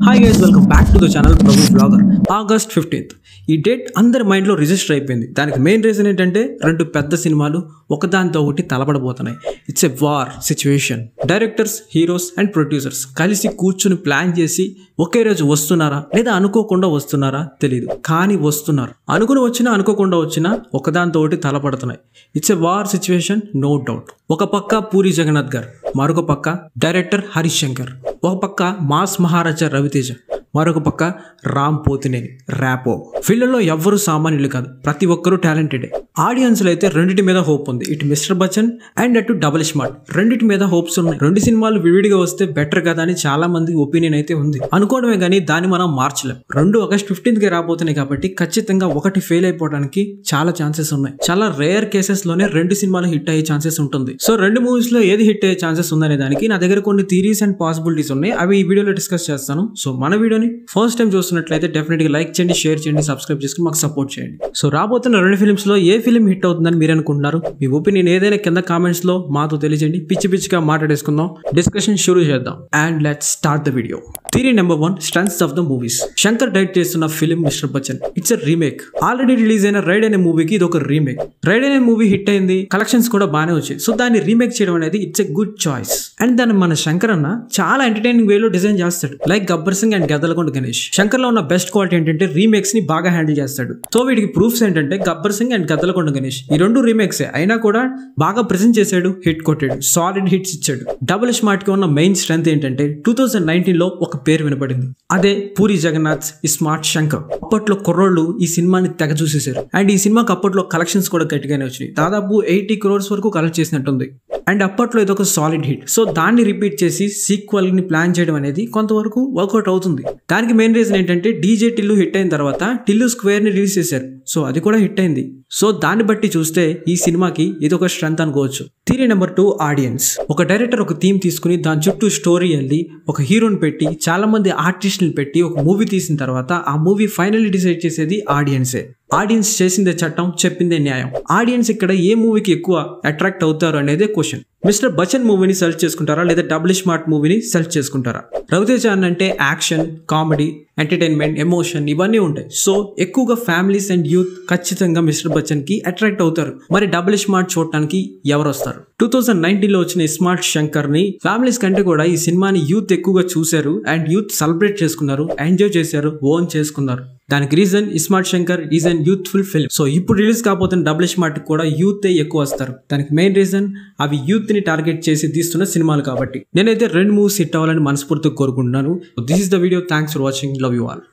hi guys welcome back to the channel Prabhu blogger August fifteenth ఈ date అందరి మైండ్లో register అయిపోయింది దానికి మెయిన్ రీజన్ ఏంటంటే రెండు పెద్ద సినిమాలు ఒకదానితో ఒకటి తలపడబోతున్నాయి it's a war situation directors heroes and producers కలిసి కూర్చుని ప్లాన్ చేసి ఒకే రోజు వస్తున్నారా లేదా అనుకోకుండా వస్తున్నారా తెలియదు కానీ వస్తున్నారు అనుకుని వచ్చినా అనుకోకుండా వచ్చినా ఒకదానితో ఒకటి తలపడుతున్నాయి it's a war situation no doubt ఒక పక్క పూరి జగన్నాథ్ గారు మరొక పక్క డైరెక్టర్ హరీష్ శంకర్ ఒక పక్క మాస్ మహారాజా రవితేజ మరొక పక్క రామ్ పోతినేని ర్యాపో ఫీల్డ్లో ఎవ్వరూ సామాన్యులు కాదు ప్రతి ఒక్కరూ టాలెంటెడే ఆడియన్స్లో అయితే రెండింటి మీద హోప్ ఉంది ఇటు మిస్టర్ బచ్చన్ అండ్ అటు డబుల్ స్మార్ట్ రెండింటి మీద హోప్స్ ఉన్నాయి రెండు సినిమాలు విడివిడిగా వస్తే బెటర్ కదా అని చాలా మంది ఒపీనియన్ అయితే ఉంది అనుకోవడమే కానీ దాన్ని మనం మార్చలేం రెండు ఆగస్ట్ ఫిఫ్టీన్త్ కి రాబోతున్నాయి కాబట్టి ఖచ్చితంగా ఒకటి ఫెయిల్ అయిపోవడానికి చాలా ఛాన్సెస్ ఉన్నాయి చాలా రేర్ కేసెస్ లోనే రెండు సినిమాలు హిట్ అయ్యే ఛాన్సెస్ ఉంటుంది సో రెండు మూవీస్ లో ఏది హిట్ అయ్యే ఛాన్సెస్ ఉందనే దానికి నా దగ్గర కొన్ని థీరీస్ అండ్ పాసిబిలిటీస్ ఉన్నాయి అవి ఈ వీడియోలో డిస్కస్ చేస్తాను సో మన వీడియోని ఫస్ట్ టైం చూస్తున్నట్లయితే డెఫినెట్ గా లైక్ చేయండి షేర్ చేయండి సబ్స్క్రైబ్ చేసుకుని మాకు సపోర్ట్ చేయండి సో రాబోతున్న రెండు ఫిల్మ్స్ లో ఏ ఫిల్మ్ హిట్ అవుతుందని మీరు అనుకుంటున్నారు మీ ఒపీనియన్ ఏదైనా కింద కామెంట్స్ లో మాతో తెలియజేయండి పిచ్చి పిచ్చిగా మాట్లాడేసుకుందాం డిస్కషన్ షురూ చేద్దాం and let start the video theory number one strengths of the movies Shankar direct చేస్తున్న film mister Bachchan it's a remake already release అయిన రైడ్ అనే మూవీకి ఇది ఒక రీమేక్ రైడ్ అనే మూవీ హిట్ అయింది కలెక్షన్స్ కూడా బాగానే వచ్చాయి సో దాన్ని రీమేక్ చేయడం అనేది it's a good choice and దాన్ని మన శంకర్ అన్న చాలా ఎంటర్టైనింగ్ వేలో డిజైన్ చేస్తాడు లైక్ గబ్బర్ సింగ్ అండ్ గద్దలకొండ గణేష్ శంకర్ లో ఉన్న బెస్ట్ క్వాలిటీ ఏంటంటే రీమేక్స్ ని బాగా హ్యాండిల్ చేస్తాడు సో వీటికి ప్రూఫ్స్ ఏంటంటే గబ్బర్ సింగ్ అండ్ గద్దలకొండ గణేష్ ఈ రెండు రీమేక్స్ అయినా కూడా బాగా ప్రెజెంట్ చేశాడు హిట్ కొట్టాడు సాలిడ్ హిట్స్ ఇచ్చాడు డబుల్ స్మార్ట్ కి ఉన్న మెయిన్ స్ట్రెంత్ ఏంటంటే టూ థౌసండ్ నైన్టీన్ లో ఒక పేరు వినపడింది అదే పూరి జగన్నాథ్ స్మార్ట్ శంకర్ అప్పట్లో కుర్రోళ్ళు ఈ సినిమాని తెగ చూసేశారు అండ్ ఈ సినిమాకి అప్పట్లో కలెక్షన్స్ కూడా గట్టిగానే వచ్చినాయి దాదాపు ఎయిటీ క్రోర్స్ వరకు కలెక్ట్ చేసినట్టుంది అండ్ అప్పట్లో ఇది ఒక సాలిడ్ హిట్ సో దాన్ని రిపీట్ చేసి సీక్వల్ ని ప్లాన్ చేయడం అనేది కొంతవరకు వర్కౌట్ అవుతుంది దానికి మెయిన్ రీజన్ ఏంటంటే డీజే టిల్లు హిట్ అయిన తర్వాత టిల్లు స్క్వేర్ ని రిలీజ్ చేశారు సో అది కూడా హిట్ అయింది సో దాన్ని బట్టి చూస్తే ఈ సినిమాకి ఇది ఒక స్ట్రెంత్ అనుకోవచ్చు థీరీ నెంబర్ టూ ఆడియన్స్ ఒక డైరెక్టర్ ఒక థీమ్ తీసుకుని దాని చుట్టూ స్టోరీ వెళ్ళి ఒక హీరోని పెట్టి చాలా మంది ఆర్టిస్టులు పెట్టి ఒక మూవీ తీసిన తర్వాత ఆ మూవీ ఫైనల్లీ డిసైడ్ చేసేది ఆడియన్సే ఆడియన్స్ చేసిందే చట్టం చెప్పిందే న్యాయం ఆడియన్స్ ఇక్కడ ఏ మూవీకి ఎక్కువ అట్రాక్ట్ అవుతారు అనేదే క్వశ్చన్ మిస్టర్ బచ్చన్ మూవీని సెర్చ్ చేసుకుంటారా లేదా డబుల్ స్మార్ట్ మూవీని సెర్చ్ చేసుకుంటారా రవితేజ అన్న అంటే యాక్షన్ కామెడీ ఎంటర్టైన్మెంట్ ఎమోషన్ ఇవన్నీ ఉంటాయి సో ఎక్కువగా ఫ్యామిలీస్ అండ్ యూత్ ఖచ్చితంగా మిస్టర్ బచ్చన్ కి అట్రాక్ట్ అవుతారు మరి డబుల్ స్మార్ట్ చూడటానికి ఎవరు వస్తారు టూ థౌసండ్ నైన్టీన్ లో వచ్చిన స్మార్ట్ శంకర్ ని ఫ్యామిలీస్ కంటే కూడా ఈ సినిమాని యూత్ ఎక్కువగా చూశారు అండ్ యూత్ సెలబ్రేట్ చేసుకున్నారు ఎంజాయ్ చేశారు ఓన్ చేసుకున్నారు దానికి reason ismart Shankar is an youthful film so ఇప్పుడు రిలీజ్ కాబోతున్న డబుల్ స్మార్ట్ కూడా యూత్ ఎక్కువ వస్తారు దానికి మెయిన్ రీజన్ అవి యూత్ ని టార్గెట్ చేసి తీస్తున్న సినిమాలు కాబట్టి నేనైతే రెండు మూవీస్ హిట్ అవ్వాలని మనస్ఫూర్తిగా కోరుకుంటున్నాను this is the video thanks for watching love you all